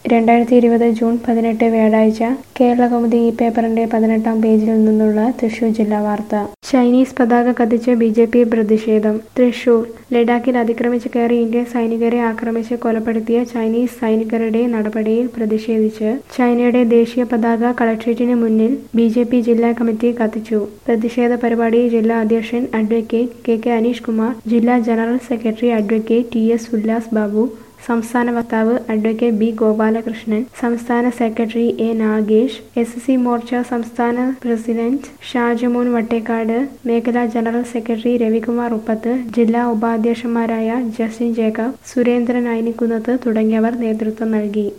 രണ്ടായിരത്തി ഇരുപത് ജൂൺ പതിനെട്ട് വ്യാഴാഴ്ച കേരളകൗമുദി ഈ പേപ്പറിന്റെ പതിനെട്ടാം പേജിൽ നിന്നുള്ള തൃശൂർ ജില്ലാ വാർത്ത ചൈനീസ് പതാക കത്തിച്ച് ബി ജെ പി പ്രതിഷേധം തൃശൂർ ലഡാക്കിൽ അതിക്രമിച്ച് കയറി ഇന്ത്യൻ സൈനികരെ ആക്രമിച്ച് കൊലപ്പെടുത്തിയ ചൈനീസ് സൈനികരുടെ നടപടിയിൽ പ്രതിഷേധിച്ച് ചൈനയുടെ ദേശീയ പതാക കളക്ട്രേറ്റിന് മുന്നിൽ ബി ജെ പി ജില്ലാ കമ്മിറ്റി കത്തിച്ചു പ്രതിഷേധ പരിപാടി ജില്ലാ അധ്യക്ഷൻ advocate K K Aneesh Kumar ജില്ലാ general secretary advocate T S Ullas Babu സംസ്ഥാന വക്താവ് അഡ്വക്കേറ്റ് ബി ഗോപാലകൃഷ്ണൻ സംസ്ഥാന secretary A Nagesh S C Morcha സംസ്ഥാന പ്രസിഡന്റ് ഷാജമോൻ വട്ടേക്കാട് മേഖലാ ജനറൽ സെക്രട്ടറി രവികുമാർ ഉപ്പത്ത് ജില്ലാ ഉപാധ്യക്ഷന്മാരായ ജസ്റ്റിൻ ജേക്കബ് സുരേന്ദ്രൻ ഐനിക്കുന്നത്ത് തുടങ്ങിയവർ നേതൃത്വം നൽകി